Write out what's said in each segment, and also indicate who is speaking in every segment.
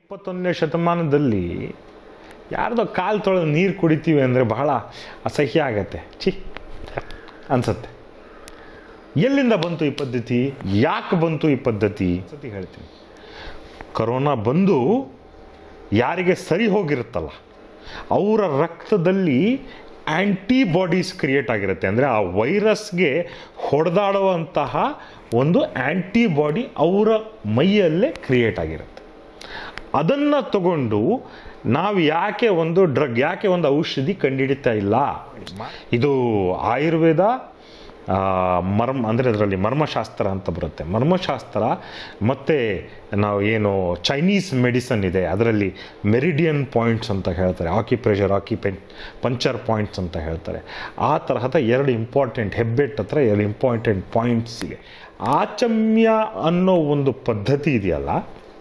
Speaker 1: ಇಪ್ಪತ್ತೊಂದನೇ ಶತಮಾನದಲ್ಲಿ ಯಾರ್ದೋ ಕಾಲು ತೊಳೆದು ನೀರು ಕುಡಿತೀವಿ ಅಂದರೆ ಬಹಳ ಅಸಹ್ಯ ಆಗತ್ತೆ ಛಿ ಅನ್ಸತ್ತೆ ಎಲ್ಲಿಂದ ಬಂತು ಈ ಪದ್ಧತಿ ಯಾಕೆ ಬಂತು ಈ ಪದ್ಧತಿ ಸತಿ ಹೇಳ್ತೀನಿ ಕರೋನಾ ಬಂದು ಯಾರಿಗೆ ಸರಿ ಹೋಗಿರುತ್ತಲ್ಲ ಅವರ ರಕ್ತದಲ್ಲಿ ಆ್ಯಂಟಿಬಾಡೀಸ್ ಕ್ರಿಯೇಟ್ ಆಗಿರುತ್ತೆ ಅಂದರೆ ಆ ವೈರಸ್ಗೆ ಹೊಡೆದಾಡುವಂತಹ ಒಂದು ಆ್ಯಂಟಿಬಾಡಿ ಅವರ ಮೈಯಲ್ಲೇ ಕ್ರಿಯೇಟ್ ಆಗಿರುತ್ತೆ ಅದನ್ನು ತಗೊಂಡು ನಾವು ಯಾಕೆ ಒಂದು ಡ್ರಗ್ ಯಾಕೆ ಒಂದು ಔಷಧಿ ಕಂಡುಹಿಡಿತಾ ಇಲ್ಲ ಇದು ಆಯುರ್ವೇದ ಆ, ಮರ್ಮ ಅಂದರೆ ಅದರಲ್ಲಿ ಮರ್ಮಶಾಸ್ತ್ರ ಅಂತ ಬರುತ್ತೆ ಮರ್ಮಶಾಸ್ತ್ರ ಮತ್ತು ನಾವು ಏನು ಚೈನೀಸ್ ಮೆಡಿಸನ್ ಇದೆ ಅದರಲ್ಲಿ ಮೆರಿಡಿಯನ್ ಪಾಯಿಂಟ್ಸ್ ಅಂತ ಹೇಳ್ತಾರೆ ಆಕ್ಯುಪ್ರೆಷರ್ ಆಕ್ಯುಪೆಂಟ್ ಪಂಚರ್ ಪಾಯಿಂಟ್ಸ್ ಅಂತ ಹೇಳ್ತಾರೆ ಆ ತರಹದ ಎರಡು ಇಂಪಾರ್ಟೆಂಟ್ ಹೆಬ್ಬೆಟ್ ಹತ್ರ ಎರಡು ಇಂಪಾರ್ಟೆಂಟ್ ಪಾಯಿಂಟ್ಸ್ ಇದೆ ಆಚಮ್ಯ ಅನ್ನೋ ಒಂದು ಪದ್ಧತಿ ಇದೆಯಲ್ಲ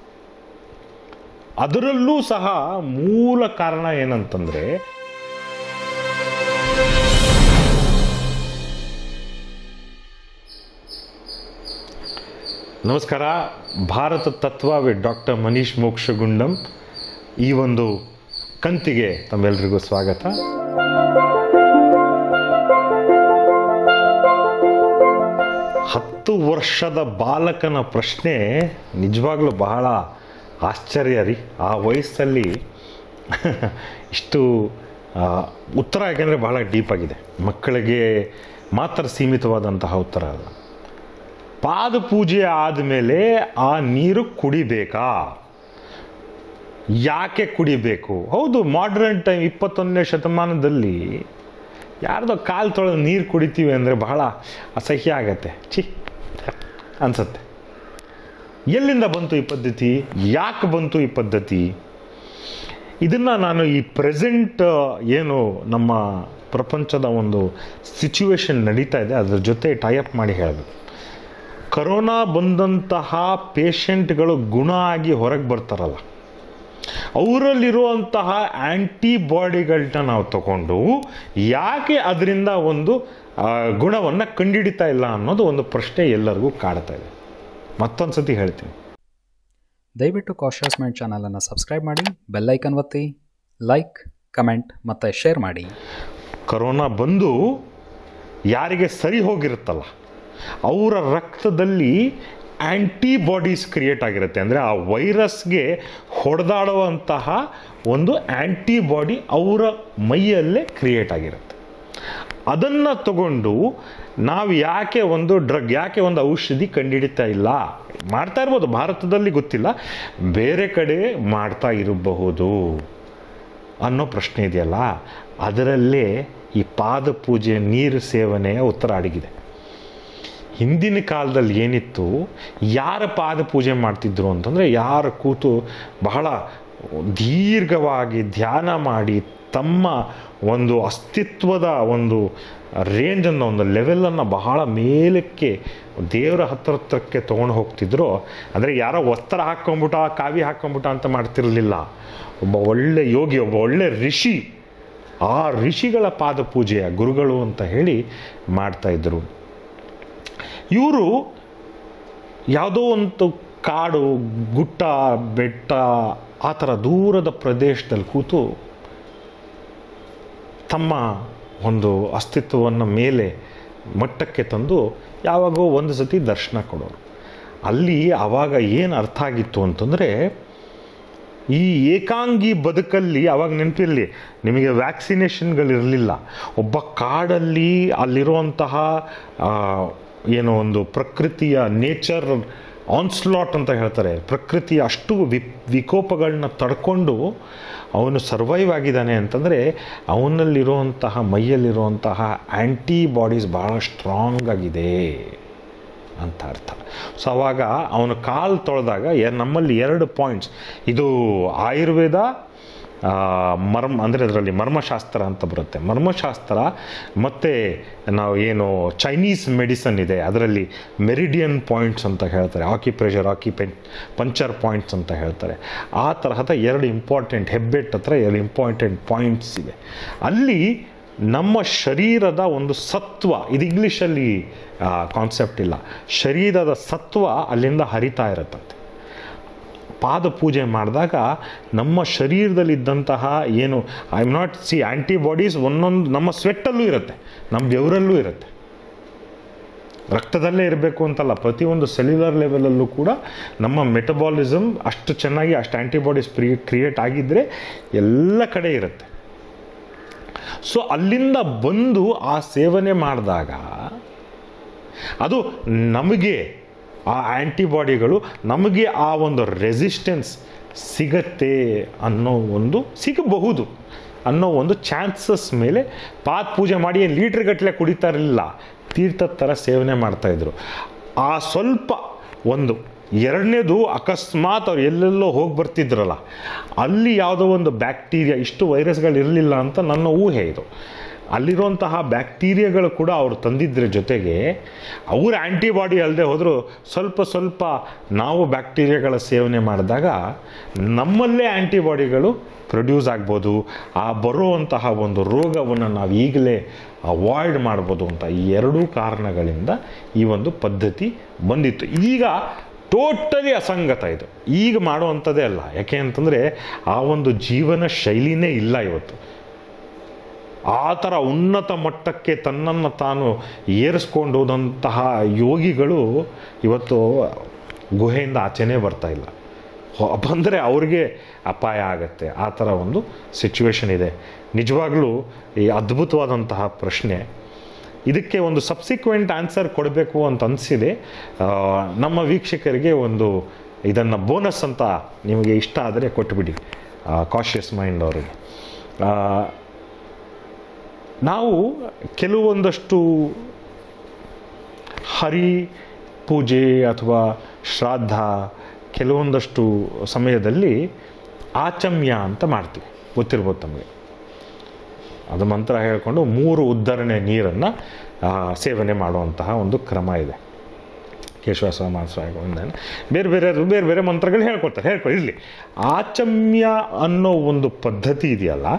Speaker 1: ಅದರಲ್ಲೂ ಸಹ ಮೂಲ ಕಾರಣ ಏನಂತಂದರೆ ನಮಸ್ಕಾರ ಭಾರತ ತತ್ವ ವಿತ್ ಡಾಕ್ಟರ್ ಮನೀಶ್ ಮೋಕ್ಷಗುಂಡಂ ಈ ಒಂದು ಕಂತಿಗೆ ತಮ್ಮೆಲ್ಲರಿಗೂ ಸ್ವಾಗತ ಹತ್ತು ವರ್ಷದ ಬಾಲಕನ ಪ್ರಶ್ನೆ ನಿಜವಾಗ್ಲೂ ಬಹಳ ಆಶ್ಚರ್ಯ ರೀ ಆ ವಯಸ್ಸಲ್ಲಿ ಇಷ್ಟು ಆ, ಉತ್ತರ ಯಾಕೆಂದರೆ ಬಹಳ ಡೀಪ್ ಆಗಿದೆ ಮಕ್ಕಳಿಗೆ ಮಾತ್ರ ಸೀಮಿತವಾದಂತಹ ಉತ್ತರ ಅಲ್ಲ ಪಾದ ಪೂಜೆ ಆದಮೇಲೆ ಆ ನೀರು ಕುಡಿಬೇಕಾ ಯಾಕೆ ಕುಡಿಬೇಕು ಹೌದು ಮಾಡ್ರನ್ ಟೈಮ್ ಇಪ್ಪತ್ತೊಂದನೇ ಶತಮಾನದಲ್ಲಿ ಯಾರ್ದೋ ಕಾಲು ತೊಳೆದು ನೀರು ಕುಡಿತೀವಿ ಅಂದರೆ ಬಹಳ ಅಸಹ್ಯ ಆಗತ್ತೆ ಛಿ ಅನ್ಸತ್ತೆ ಎಲ್ಲಿಂದ ಬಂತು ಈ ಪದ್ಧತಿ ಯಾಕೆ ಬಂತು ಈ ಪದ್ಧತಿ ಇದನ್ನು ನಾನು ಈ ಪ್ರೆಸೆಂಟ್ ಏನು ನಮ್ಮ ಪ್ರಪಂಚದ ಒಂದು ಸಿಚುವೇಶನ್ ನಡೀತಾ ಇದೆ ಅದ್ರ ಜೊತೆ ಟೈಅಪ್ ಮಾಡಿ ಹೇಳಬೇಕು ಕರೋನಾ ಬಂದಂತಹ ಪೇಷಂಟ್ಗಳು ಗುಣ ಆಗಿ ಹೊರಗೆ ಬರ್ತಾರಲ್ಲ ಅವರಲ್ಲಿರುವಂತಹ ಆ್ಯಂಟಿಬಾಡಿಗಳನ್ನ ನಾವು ತಗೊಂಡು ಯಾಕೆ ಅದರಿಂದ ಒಂದು ಗುಣವನ್ನು ಕಂಡುಹಿಡಿತಾ ಇಲ್ಲ ಅನ್ನೋದು ಒಂದು ಪ್ರಶ್ನೆ ಎಲ್ಲರಿಗೂ ಕಾಡ್ತಾ ಇದೆ ಮತ್ತೊಂದು ಸತಿ ಹೇಳ್ತೀನಿ
Speaker 2: ದಯವಿಟ್ಟು ಕಾಶಿಯಸ್ ಮೈಂಡ್ ಚಾನಲನ್ನು ಸಬ್ಸ್ಕ್ರೈಬ್ ಮಾಡಿ ಬೆಲ್ಲೈಕನ್ ಒತ್ತಿ ಲೈಕ್ ಕಮೆಂಟ್ ಮತ್ತು ಶೇರ್ ಮಾಡಿ
Speaker 1: ಕರೋನಾ ಬಂದು ಯಾರಿಗೆ ಸರಿ ಹೋಗಿರುತ್ತಲ್ಲ ಅವರ ರಕ್ತದಲ್ಲಿ ಆ್ಯಂಟಿಬಾಡೀಸ್ ಕ್ರಿಯೇಟ್ ಆಗಿರುತ್ತೆ ಅಂದರೆ ಆ ವೈರಸ್ಗೆ ಹೊಡೆದಾಡುವಂತಹ ಒಂದು ಆ್ಯಂಟಿಬಾಡಿ ಅವರ ಮೈಯಲ್ಲೇ ಕ್ರಿಯೇಟ್ ಆಗಿರುತ್ತೆ ಅದನ್ನು ತಗೊಂಡು ನಾವು ಯಾಕೆ ಒಂದು ಡ್ರಗ್ ಯಾಕೆ ಒಂದು ಔಷಧಿ ಕಂಡುಹಿಡಿತಾ ಇಲ್ಲ ಮಾಡ್ತಾ ಇರ್ಬೋದು ಭಾರತದಲ್ಲಿ ಗೊತ್ತಿಲ್ಲ ಬೇರೆ ಕಡೆ ಮಾಡ್ತಾ ಇರಬಹುದು ಅನ್ನೋ ಪ್ರಶ್ನೆ ಇದೆಯಲ್ಲ ಅದರಲ್ಲೇ ಈ ಪಾದ ಪೂಜೆ ನೀರು ಸೇವನೆಯ ಉತ್ತರ ಅಡಗಿದೆ ಹಿಂದಿನ ಕಾಲದಲ್ಲಿ ಏನಿತ್ತು ಯಾರ ಪಾದ ಪೂಜೆ ಮಾಡ್ತಿದ್ರು ಅಂತಂದರೆ ಯಾರ ಕೂತು ಬಹಳ ದೀರ್ಘವಾಗಿ ಧ್ಯಾನ ಮಾಡಿ ತಮ್ಮ ಒಂದು ಅಸ್ತಿತ್ವದ ಒಂದು ರೇಂಜನ್ನು ಒಂದು ಲೆವೆಲನ್ನು ಬಹಳ ಮೇಲಕ್ಕೆ ದೇವರ ಹತ್ರ ಹತ್ರಕ್ಕೆ ತೊಗೊಂಡು ಹೋಗ್ತಿದ್ರು ಅಂದರೆ ಯಾರೋ ವಸ್ತ್ರ ಹಾಕ್ಕೊಂಬಿಟ್ಟ ಕಾವಿ ಹಾಕ್ಕೊಂಬಿಟ್ಟ ಅಂತ ಮಾಡ್ತಿರಲಿಲ್ಲ ಒಬ್ಬ ಒಳ್ಳೆ ಯೋಗಿ ಒಬ್ಬ ಒಳ್ಳೆ ಋಷಿ ಆ ಋಷಿಗಳ ಪಾದ ಪೂಜೆಯ ಗುರುಗಳು ಅಂತ ಹೇಳಿ ಮಾಡ್ತಾಯಿದ್ರು ಇವರು ಯಾವುದೋ ಒಂದು ಕಾಡು ಗುಟ್ಟ ಬೆಟ್ಟ ಆ ಥರ ದೂರದ ಪ್ರದೇಶದಲ್ಲಿ ಕೂತು ತಮ್ಮ ಒಂದು ಅಸ್ತಿತ್ವವನ್ನು ಮೇಲೆ ಮಟ್ಟಕ್ಕೆ ತಂದು ಯಾವಾಗೋ ಒಂದು ಸತಿ ದರ್ಶನ ಕೊಡೋರು ಅಲ್ಲಿ ಆವಾಗ ಏನು ಅರ್ಥ ಆಗಿತ್ತು ಅಂತಂದರೆ ಈ ಏಕಾಂಗಿ ಬದುಕಲ್ಲಿ ಅವಾಗ ನೆನಪಿರಲಿ ನಿಮಗೆ ವ್ಯಾಕ್ಸಿನೇಷನ್ಗಳಿರಲಿಲ್ಲ ಒಬ್ಬ ಕಾಡಲ್ಲಿ ಅಲ್ಲಿರುವಂತಹ ಆ, ಏನೋ ಒಂದು ಪ್ರಕೃತಿಯ ನೇಚರ್ ಆನ್ಸ್ಲಾಟ್ ಅಂತ ಹೇಳ್ತಾರೆ ಪ್ರಕೃತಿಯ ಅಷ್ಟು ವಿ ವಿಕೋಪಗಳನ್ನ ತಡ್ಕೊಂಡು ಅವನು ಸರ್ವೈವ್ ಆಗಿದ್ದಾನೆ ಅಂತಂದರೆ ಅವನಲ್ಲಿರುವಂತಹ ಮೈಯಲ್ಲಿರುವಂತಹ ಆ್ಯಂಟಿಬಾಡೀಸ್ ಭಾಳ ಸ್ಟ್ರಾಂಗ್ ಆಗಿದೆ ಅಂತ ಅರ್ಥ ಸೊ ಅವಾಗ ಅವನು ಕಾಲು ತೊಳೆದಾಗ ಎ- ನಮ್ಮಲ್ಲಿ ಎರಡು ಪಾಯಿಂಟ್ಸ್ ಇದು ಆಯುರ್ವೇದ ಆ, ಮರ್ಮ ಅಂದರೆ ಅದರಲ್ಲಿ ಮರ್ಮಶಾಸ್ತ್ರ ಅಂತ ಬರುತ್ತೆ ಮರ್ಮಶಾಸ್ತ್ರ ಮತ್ತು ನಾವು ಏನು ಚೈನೀಸ್ ಮೆಡಿಸನ್ ಇದೆ ಅದರಲ್ಲಿ ಮೆರಿಡಿಯನ್ ಪಾಯಿಂಟ್ಸ್ ಅಂತ ಹೇಳ್ತಾರೆ ಆಕ್ಯುಪ್ರೆಷರ್ ಆಕ್ಯುಪೆಂಟ್ ಪಂಚರ್ ಪಾಯಿಂಟ್ಸ್ ಅಂತ ಹೇಳ್ತಾರೆ ಆ ತರಹದ ಎರಡು ಇಂಪಾರ್ಟೆಂಟ್ ಹೆಬ್ಬೆಟ್ ಹತ್ರ ಎರಡು ಇಂಪಾರ್ಟೆಂಟ್ ಪಾಯಿಂಟ್ಸ್ ಇದೆ ಅಲ್ಲಿ ನಮ್ಮ ಶರೀರದ ಒಂದು ಸತ್ವ ಇದು ಇಂಗ್ಲೀಷಲ್ಲಿ ಕಾನ್ಸೆಪ್ಟ್ ಇಲ್ಲ ಶರೀರದ ಸತ್ವ ಅಲ್ಲಿಂದ ಹರಿತಾ ಇರತ್ತಂತೆ ಪಾದ ಪೂಜೆ ಮಾಡಿದಾಗ ನಮ್ಮ ಶರೀರದಲ್ಲಿದ್ದಂತಹ ಏನು I am not C antibodies ಒಂದೊಂದು ನಮ್ಮ ಸ್ವೆಟ್ಟಲ್ಲೂ ಇರುತ್ತೆ ನಮ್ಮ ಬೆವರಲ್ಲೂ ಇರುತ್ತೆ ರಕ್ತದಲ್ಲೇ ಇರಬೇಕು ಅಂತಲ್ಲ ಪ್ರತಿಯೊಂದು ಸೆಲ್ಯುಲರ್ ಲೆವೆಲಲ್ಲೂ ಕೂಡ ನಮ್ಮ ಮೆಟಬಾಲಿಸಮ್ ಅಷ್ಟು ಚೆನ್ನಾಗಿ ಅಷ್ಟು ಆ್ಯಂಟಿಬಾಡೀಸ್ ಪ್ರಿ ಕ್ರಿಯೇಟ್ ಆಗಿದ್ದರೆ ಎಲ್ಲ ಕಡೆ ಇರುತ್ತೆ ಸೊ ಅಲ್ಲಿಂದ ಬಂದು ಆ ಸೇವನೆ ಮಾಡಿದಾಗ ಅದು ನಮಗೆ ಆ ಆ್ಯಂಟಿಬಾಡಿಗಳು ನಮಗೆ ಆ ಒಂದು ರೆಸಿಸ್ಟೆನ್ಸ್ ಸಿಗತ್ತೆ ಅನ್ನೋ ಒಂದು ಸಿಗಬಹುದು ಅನ್ನೋ ಒಂದು ಚಾನ್ಸಸ್ ಮೇಲೆ ಪಾತ್ ಪೂಜೆ ಮಾಡಿ ಲೀಟ್ರ್ ಗಟ್ಟಲೆ ಕುಡಿತಾ ಇರಲಿಲ್ಲ ತೀರ್ಥದ ಥರ ಸೇವನೆ ಮಾಡ್ತಾಯಿದ್ರು ಆ ಸ್ವಲ್ಪ ಒಂದು ಎರಡನೇದು ಅಕಸ್ಮಾತ್ ಅವ್ರು ಎಲ್ಲೆಲ್ಲೋ ಹೋಗಿ ಬರ್ತಿದ್ರಲ್ಲ ಅಲ್ಲಿ ಯಾವುದೋ ಒಂದು ಬ್ಯಾಕ್ಟೀರಿಯಾ ಇಷ್ಟು ವೈರಸ್ಗಳು ಇರಲಿಲ್ಲ ಅಂತ ನನ್ನ ಊಹೆ ಇದು ಅಲ್ಲಿರುವಂತಹ ಬ್ಯಾಕ್ಟೀರಿಯಾಗಳು ಕೂಡ ಅವರು ತಂದಿದ್ರ ಜೊತೆಗೆ ಅವ್ರ ಆ್ಯಂಟಿಬಾಡಿ ಅಲ್ಲದೆ ಹೋದರೂ ಸ್ವಲ್ಪ ಸ್ವಲ್ಪ ನಾವು ಬ್ಯಾಕ್ಟೀರಿಯಾಗಳ ಸೇವನೆ ಮಾಡಿದಾಗ ನಮ್ಮಲ್ಲೇ ಆ್ಯಂಟಿಬಾಡಿಗಳು ಪ್ರೊಡ್ಯೂಸ್ ಆಗ್ಬೋದು ಆ ಬರುವಂತಹ ಒಂದು ರೋಗವನ್ನು ನಾವು ಈಗಲೇ ಅವಾಯ್ಡ್ ಮಾಡ್ಬೋದು ಅಂತ ಈ ಎರಡೂ ಕಾರಣಗಳಿಂದ ಈ ಒಂದು ಪದ್ಧತಿ ಬಂದಿತ್ತು ಈಗ ಟೋಟಲಿ ಅಸಂಗತ ಇದು ಈಗ ಮಾಡುವಂಥದ್ದೇ ಅಲ್ಲ ಯಾಕೆ ಅಂತಂದರೆ ಆ ಒಂದು ಜೀವನ ಶೈಲಿನೇ ಇಲ್ಲ ಇವತ್ತು ಆ ಥರ ಉನ್ನತ ಮಟ್ಟಕ್ಕೆ ತನ್ನನ್ನು ತಾನು ಏರಿಸ್ಕೊಂಡು ಹೋದಂತಹ ಯೋಗಿಗಳು ಇವತ್ತು ಗುಹೆಯಿಂದ ಆಚೆನೇ ಬರ್ತಾ ಇಲ್ಲ ಬಂದರೆ ಅವ್ರಿಗೆ ಅಪಾಯ ಆಗುತ್ತೆ ಆ ಥರ ಒಂದು ಸಿಚುವೇಶನ್ ಇದೆ ನಿಜವಾಗ್ಲೂ ಈ ಅದ್ಭುತವಾದಂತಹ ಪ್ರಶ್ನೆ ಇದಕ್ಕೆ ಒಂದು ಸಬ್ಸಿಕ್ವೆಂಟ್ ಆನ್ಸರ್ ಕೊಡಬೇಕು ಅಂತ ಅನಿಸಿದೆ ನಮ್ಮ ವೀಕ್ಷಕರಿಗೆ ಒಂದು ಇದನ್ನು ಬೋನಸ್ ಅಂತ ನಿಮಗೆ ಇಷ್ಟ ಆದರೆ ಕೊಟ್ಬಿಡಿ ಕಾಶಿಯಸ್ ಮೈಂಡ್ ಅವರಿಗೆ ಆ, ನಾವು ಕೆಲವೊಂದಷ್ಟು ಹರಿ ಪೂಜೆ ಅಥವಾ ಶ್ರಾದ್ದ ಕೆಲವೊಂದಷ್ಟು ಸಮಯದಲ್ಲಿ ಆಚಮ್ಯ ಅಂತ ಮಾಡ್ತೀವಿ ಗೊತ್ತಿರ್ಬೋದು ತಮಗೆ ಅದು ಮಂತ್ರ ಹೇಳಿಕೊಂಡು ಮೂರು ಉದ್ಧರಣೆ ನೀರನ್ನು ಸೇವನೆ ಮಾಡುವಂತಹ ಒಂದು ಕ್ರಮ ಇದೆ ಕೇಶವ ಸಮಾಸ್ವಾಯ ಗೋವಿಂದನ ಬೇರೆ ಬೇರೆ ಬೇರೆ ಬೇರೆ ಮಂತ್ರಗಳು ಹೇಳ್ಕೊಡ್ತಾರೆ ಹೇಳ್ಕೊ ಇರಲಿ ಆಚಮ್ಯ ಅನ್ನೋ ಒಂದು ಪದ್ಧತಿ ಇದೆಯಲ್ಲ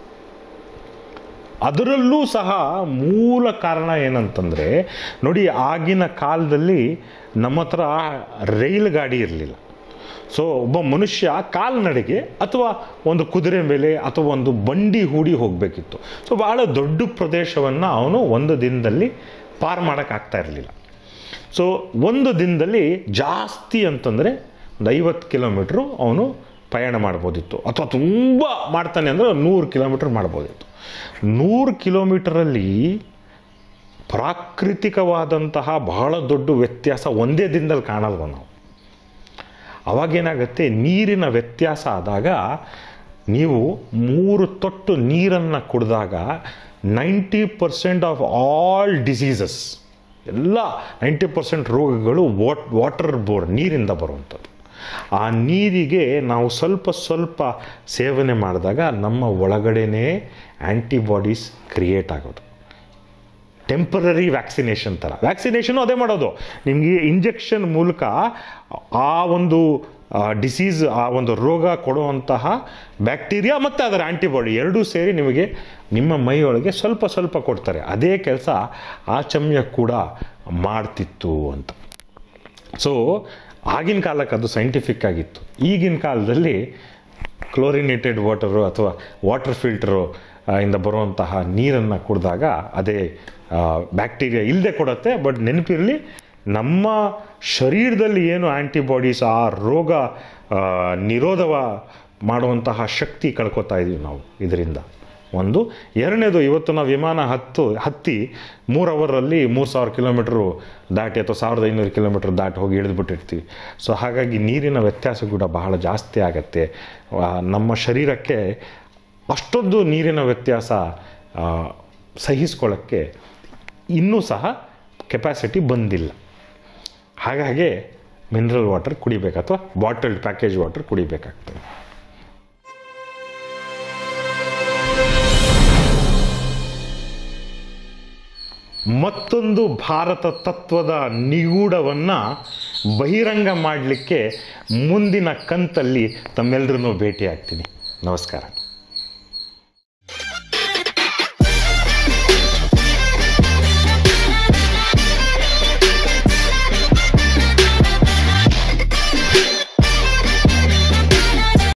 Speaker 1: ಅದರಲ್ಲೂ ಸಹ ಮೂಲ ಕಾರಣ ಏನಂತಂದರೆ ನೋಡಿ ಆಗಿನ ಕಾಲದಲ್ಲಿ ನಮ್ಮ ಹತ್ರ ರೈಲು ಗಾಡಿ ಇರಲಿಲ್ಲ ಸೊ ಒಬ್ಬ ಮನುಷ್ಯ ಕಾಲ್ನಡೆಗೆ ಅಥವಾ ಒಂದು ಕುದುರೆ ಮೇಲೆ ಅಥವಾ ಒಂದು ಬಂಡಿ ಹೂಡಿ ಹೋಗಬೇಕಿತ್ತು ಸೊ ಭಾಳ ದೊಡ್ಡ ಪ್ರದೇಶವನ್ನು ಅವನು ಒಂದು ದಿನದಲ್ಲಿ ಪಾರ್ ಮಾಡೋಕ್ಕಾಗ್ತಾ ಇರಲಿಲ್ಲ ಸೊ ಒಂದು ದಿನದಲ್ಲಿ ಜಾಸ್ತಿ ಅಂತಂದರೆ ಒಂದು ಐವತ್ತು ಕಿಲೋಮೀಟ್ರು ಅವನು ಪಯಣ ಮಾಡ್ಬೋದಿತ್ತು ಅಥವಾ ತುಂಬ ಮಾಡ್ತಾನೆ ಅಂದರೆ ನೂರು ಕಿಲೋಮೀಟ್ರ್ ಮಾಡ್ಬೋದಿತ್ತು ನೂರು ಕಿಲೋಮೀಟರಲ್ಲಿ ಪ್ರಾಕೃತಿಕವಾದಂತಹ ಬಹಳ ದೊಡ್ಡ ವ್ಯತ್ಯಾಸ ಒಂದೇ ದಿನದಲ್ಲಿ ಕಾಣಲ್ವ ನಾವು ಅವಾಗೇನಾಗುತ್ತೆ ನೀರಿನ ವ್ಯತ್ಯಾಸ ಆದಾಗ ನೀವು ಮೂರು ತೊಟ್ಟು ನೀರನ್ನು ಕುಡಿದಾಗ ninety percent of all diseases ಎಲ್ಲ ನೈಂಟಿ ಪರ್ಸೆಂಟ್ ರೋಗಗಳು ವಾಟ್ ವಾಟರ್ ಬೋರ್ ನೀರಿಂದ ಬರುವಂಥದ್ದು ಆ ನೀರಿಗೆ ನಾವು ಸ್ವಲ್ಪ ಸ್ವಲ್ಪ ಸೇವನೆ ಮಾಡಿದಾಗ ನಮ್ಮ ಒಳಗಡೆನೇ ಆ್ಯಂಟಿಬಾಡೀಸ್ ಕ್ರಿಯೇಟ್ ಆಗೋದು ಟೆಂಪರರಿ ವ್ಯಾಕ್ಸಿನೇಷನ್ ಥರ ವ್ಯಾಕ್ಸಿನೇಷನು ಅದೇ ಮಾಡೋದು ನಿಮಗೆ ಇಂಜೆಕ್ಷನ್ ಮೂಲಕ ಆ ಒಂದು ಡಿಸೀಸ್ ಆ ಒಂದು ರೋಗ ಕೊಡುವಂತಹ ಬ್ಯಾಕ್ಟೀರಿಯಾ ಮತ್ತು ಅದರ ಆ್ಯಂಟಿಬಾಡಿ ಎರಡೂ ಸೇರಿ ನಿಮಗೆ ನಿಮ್ಮ ಮೈಯೊಳಗೆ ಸ್ವಲ್ಪ ಸ್ವಲ್ಪ ಕೊಡ್ತಾರೆ ಅದೇ ಕೆಲಸ ಆಚಮ್ಯ ಕೂಡ ಮಾಡ್ತಿತ್ತು ಅಂತ ಸೊ ಆಗಿನ ಕಾಲಕ್ಕೆ ಅದು ಸೈಂಟಿಫಿಕ್ ಆಗಿತ್ತು ಈಗಿನ ಕಾಲದಲ್ಲಿ ಕ್ಲೋರಿನೇಟೆಡ್ ವಾಟರು ಅಥವಾ ವಾಟರ್ ಫಿಲ್ಟರು ಆ, ಇಂದ ಬರುವಂತಹ ನೀರನ್ನು ಕುಡಿದಾಗ ಅದೇ ಬ್ಯಾಕ್ಟೀರಿಯಾ ಇಲ್ಲದೆ ಕೊಡುತ್ತೆ ಬಟ್ ನೆನಪಿರಲಿ ನಮ್ಮ ಶರೀರದಲ್ಲಿ ಏನು ಆ್ಯಂಟಿಬಾಡೀಸ್ ಆ ರೋಗ ಆ, ನಿರೋಧವ ಮಾಡುವಂತಹ ಶಕ್ತಿ ಕಳ್ಕೊತಾ ಇದ್ದೀವಿ ನಾವು ಇದರಿಂದ ಒಂದು ಎರಡನೇದು ಇವತ್ತು ನಾವು ವಿಮಾನ ಹತ್ತು ಹತ್ತಿ ಮೂರು ಅವರಲ್ಲಿ ಮೂರು ಸಾವಿರ ಕಿಲೋಮೀಟ್ರು ದಾಟಿ ಅಥವಾ ಸಾವಿರದ ಐನೂರು ಕಿಲೋಮೀಟ್ರ್ ದಾಟಿ ಹೋಗಿ ಇಳಿದ್ಬಿಟ್ಟಿರ್ತೀವಿ ಸೊ ಹಾಗಾಗಿ ನೀರಿನ ವ್ಯತ್ಯಾಸ ಕೂಡ ಬಹಳ ಜಾಸ್ತಿ ಆಗತ್ತೆ ಆ, ನಮ್ಮ ಶರೀರಕ್ಕೆ ಅಷ್ಟೊಂದು ನೀರಿನ ವ್ಯತ್ಯಾಸ ಆ, ಸಹಿಸ್ಕೊಳ್ಳೋಕ್ಕೆ ಇನ್ನೂ ಸಹ ಕೆಪಾಸಿಟಿ ಬಂದಿಲ್ಲ ಹಾಗಾಗಿ ಮಿನರಲ್ ವಾಟರ್ ಕುಡಿಬೇಕು ಅಥವಾ ಬಾಟಲ್ಡ್ ಪ್ಯಾಕೇಜ್ ವಾಟರ್ ಕುಡಿಬೇಕಾಗ್ತದೆ ಮತ್ತೊಂದು ಭಾರತ ತತ್ವದ ನಿಗೂಢವನ್ನು ಬಹಿರಂಗ ಮಾಡಲಿಕ್ಕೆ ಮುಂದಿನ ಕಂತಲ್ಲಿ ತಮ್ಮೆಲ್ಲರನ್ನೂ ಭೇಟಿ ಆಗ್ತೀನಿ ನಮಸ್ಕಾರ